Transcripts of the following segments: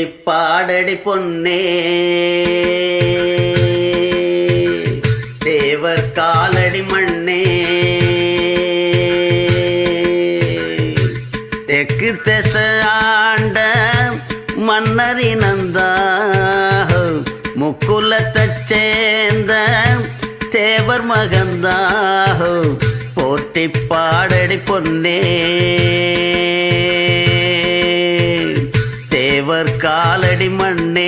போற்றி பாடடி பொன்னே தேவர் காலடி மண்ணே தெற்கு திச ஆண்ட மன்னரினந்தா முக்குலத்தைச் சேர்ந்த தேவர் மகந்தாஹோ போற்றி பாடடி பொன்னே தேவர் காலடி மண்ணே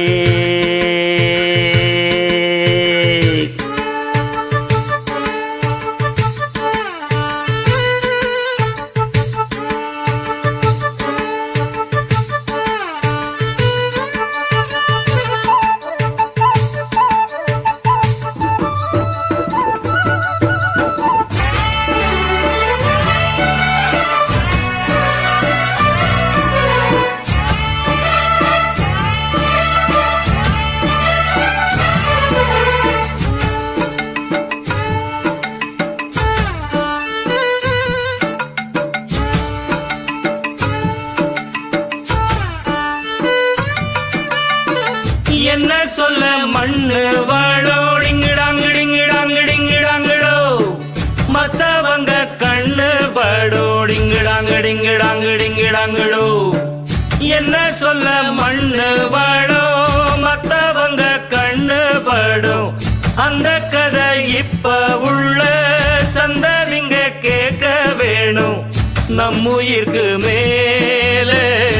என்ன சொல்ல மண்ணு வாழோ டிங்கிடாங்கிடிங்கிடாங்கிடிங்கிடாங்கிடோ மத்தவங்க கண்ணு படோ டிங்கிடாங்கிடிங்கிடாங்கிடிங்கிடாங்கிடோ என்ன சொல்ல மண்ணு வாழோ மத்தவங்க கண்ணு படும் அந்த கதை இப்ப உள்ள சந்ததிங்க கேட்க வேணும் நம்முயிர்க்கு மேலே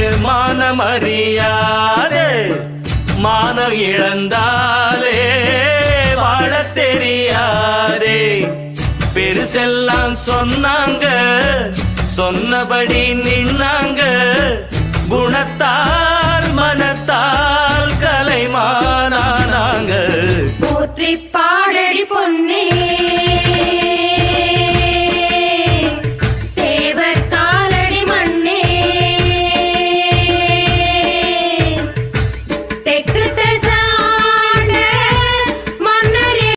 மானமறியாதே மானம் இழந்தாலே வாழத் தெரியாதே பெருசெல்லாம் சொன்னாங்க சொன்னபடி நின்னாங்க குணத்தால் மனத்தால் கலைமானாங்க போற்றி